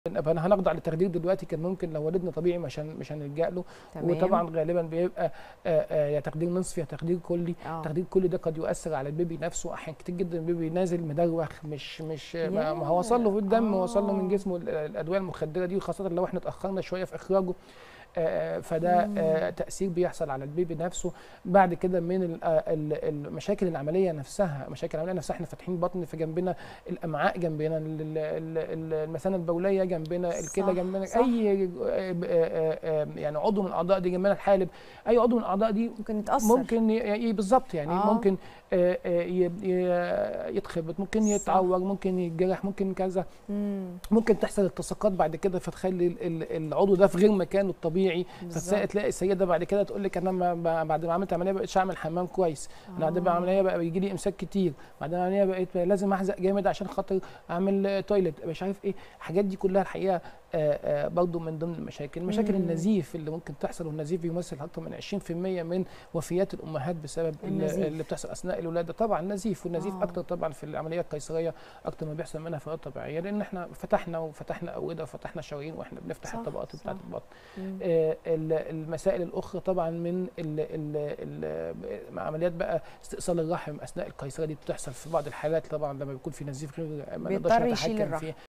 نبقى هنخضع لتخدير دلوقتي كان ممكن لو والدنا طبيعي مش هن- مش هنلجا له تمام وطبعا غالبا بيبقى آه، آه، يا تخدير نصفي يا تخدير كلي آه. تخدير كلي ده قد يؤثر على البيبي نفسه احيانا كتير جدا البيبي نازل مدروخ مش مش ما ما هو وصل له في الدم آه. وصل له من جسمه ال- الادويه المخدره دي وخاصه لو احنا اتاخرنا شويه في اخراجه آه، فده آه، تاثير بيحصل على البيبي نفسه بعد كده من ال- آه، ال- المشاكل العمليه نفسها مشاكل العمليه نفسها احنا فاتحين بطن في جنبنا الامعاء جنبنا ال- ال- ال- المثانه البوليه جنبنا الكلى صح، جنبنا صح. اي آه، آه، آه، يعني عضو من الاعضاء دي جنبنا الحالب اي عضو من الاعضاء دي ممكن يتاثر ممكن ي- ي- بالظبط يعني آه. آه. ممكن آه، آه، ي- ي- يتخبط ممكن صح. يتعور ممكن يتجرح ممكن كذا مم. ممكن تحصل التصاقات بعد كده فتخلي ال- ال- العضو ده في غير مكانه الطبيعي فتلاقي بالظبط. تلاقي السيده بعد كده تقول لك انا ما ب- بعد ما عملت عمليه بقيتش اعمل حمام كويس انا بعد ما آه. عمليه بقى بيجي لي امساك كتير بعد العمليه بقيت لازم احزق جامد عشان خاطر اعمل آه، تويلت مش عارف ايه الحاجات دي كلها الحقيقه آه، آه، برضو من ضمن المشاكل مشاكل مم. النزيف اللي ممكن تحصل والنزيف بيمثل اكثر من 20% من وفيات الامهات بسبب ال- النزيف. اللي بتحصل اثناء الولاده طبعا نزيف والنزيف آه. اكتر طبعا في العمليه القيصريه اكتر ما بيحصل منها في الولاده الطبيعيه لان احنا فتحنا وفتحنا اوعده وفتحنا شرايين واحنا بنفتح صح، الطبقات بتاعه صح. البطن مم. آه، ال- المسائل الاخرى طبعا من ال ال ال عمليات بقى استئصال الرحم اثناء القيصريه دي بتحصل في بعض الحالات طبعا لما بيكون في نزيف غير ما نقدرش بيضطر يشيل نتحكم الرحم. فيه